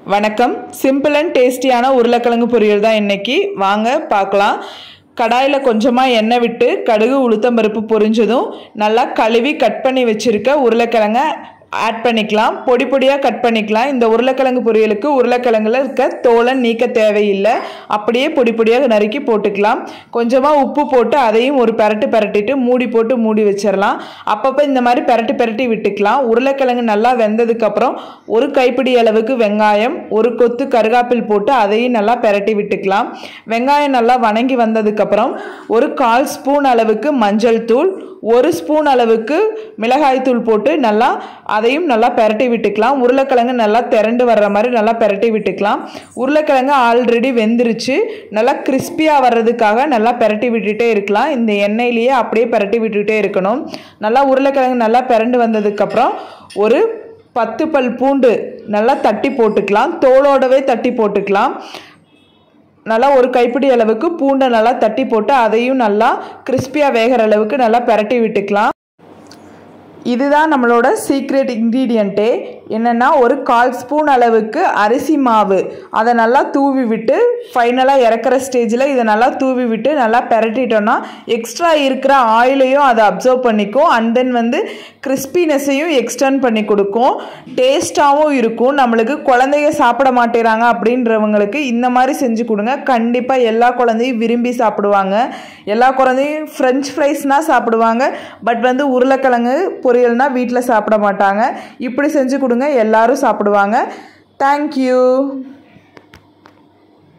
வணக்கம் simple and டேஸ்டியான உருளைக்கிழங்கு பொரியல் தான் இன்னைக்கு வாங்க பார்க்கலாம் கடாயில் கொஞ்சமாக எண்ணெய் விட்டு கடுகு உளுத்தம்பருப்பு பொரிஞ்சதும் நல்லா கழுவி கட் பண்ணி வச்சுருக்க உருளைக்கிழங்க ஆட் பண்ணிக்கலாம் பொடி பொடியாக கட் பண்ணிக்கலாம் இந்த உருளைக்கிழங்கு பொரியலுக்கு உருளைக்கிழங்குல இருக்க தோலை நீக்க தேவையில்லை அப்படியே பொடி பொடியாக நறுக்கி போட்டுக்கலாம் கொஞ்சமாக உப்பு போட்டு அதையும் ஒரு பெரட்டு பெரட்டிட்டு மூடி போட்டு மூடி வச்சிடலாம் அப்பப்போ இந்த மாதிரி பெரட்டி பெரட்டி விட்டுக்கலாம் உருளைக்கிழங்கு நல்லா வெந்ததுக்கப்புறம் ஒரு கைப்பிடி அளவுக்கு வெங்காயம் ஒரு கொத்து கருகாப்பில் போட்டு அதையும் நல்லா பெரட்டி விட்டுக்கலாம் வெங்காயம் நல்லா வணங்கி வந்ததுக்கப்புறம் ஒரு கால் ஸ்பூன் அளவுக்கு மஞ்சள் தூள் ஒரு ஸ்பூன் அளவுக்கு மிளகாய் தூள் போட்டு நல்லா அதையும் நல்லா பெரட்டி விட்டுக்கலாம் உருளைக்கிழங்கு நல்லா திரண்டு வர்ற மாதிரி நல்லா பெரட்டி விட்டுக்கலாம் உருளைக்கிழங்கு ஆல்ரெடி வெந்துருச்சு நல்லா கிறிஸ்பியாக வர்றதுக்காக நல்லா பெரட்டி விட்டுட்டே இருக்கலாம் இந்த எண்ணெயிலேயே அப்படியே பெரட்டி விட்டுட்டே இருக்கணும் நல்லா உருளைக்கிழங்கு நல்லா பிறண்டு வந்ததுக்கப்புறம் ஒரு பத்து பல் பூண்டு நல்லா தட்டி போட்டுக்கலாம் தோலோடவே தட்டி போட்டுக்கலாம் நல்லா ஒரு கைப்பிடி அளவுக்கு பூண்டை நல்லா தட்டி போட்டு அதையும் நல்லா கிறிஸ்பியாக வேகிற அளவுக்கு நல்லா பெரட்டி விட்டுக்கலாம் இதுதான் நம்மளோட சீக்ரெட் இன்க்ரீடியண்ட்டே என்னென்னா ஒரு கால் ஸ்பூன் அளவுக்கு அரிசி மாவு அதை நல்லா தூவி விட்டு ஃபைனலாக இறக்குற ஸ்டேஜில் இதை நல்லா தூவி விட்டு நல்லா பெரட்டிட்டோன்னா எக்ஸ்ட்ரா இருக்கிற ஆயிலையும் அதை அப்சர்வ் பண்ணிக்கும் அண்ட் தென் வந்து கிறிஸ்பினஸையும் எக்ஸ்டெண்ட் பண்ணி கொடுக்கும் டேஸ்ட்டாகவும் இருக்கும் நம்மளுக்கு குழந்தைங்க சாப்பிட மாட்டேறாங்க அப்படின்றவங்களுக்கு இந்த மாதிரி செஞ்சு கொடுங்க கண்டிப்பாக எல்லா குழந்தையும் விரும்பி சாப்பிடுவாங்க எல்லா குழந்தையும் ஃப்ரெஞ்ச் ஃப்ரைஸ்னால் சாப்பிடுவாங்க பட் வந்து உருளைக்கிழங்கு பொரியல்னால் வீட்டில் சாப்பிட மாட்டாங்க இப்படி செஞ்சு கொடுங்க எல்லாரும் சாப்பிடுவாங்க தேங்க்யூ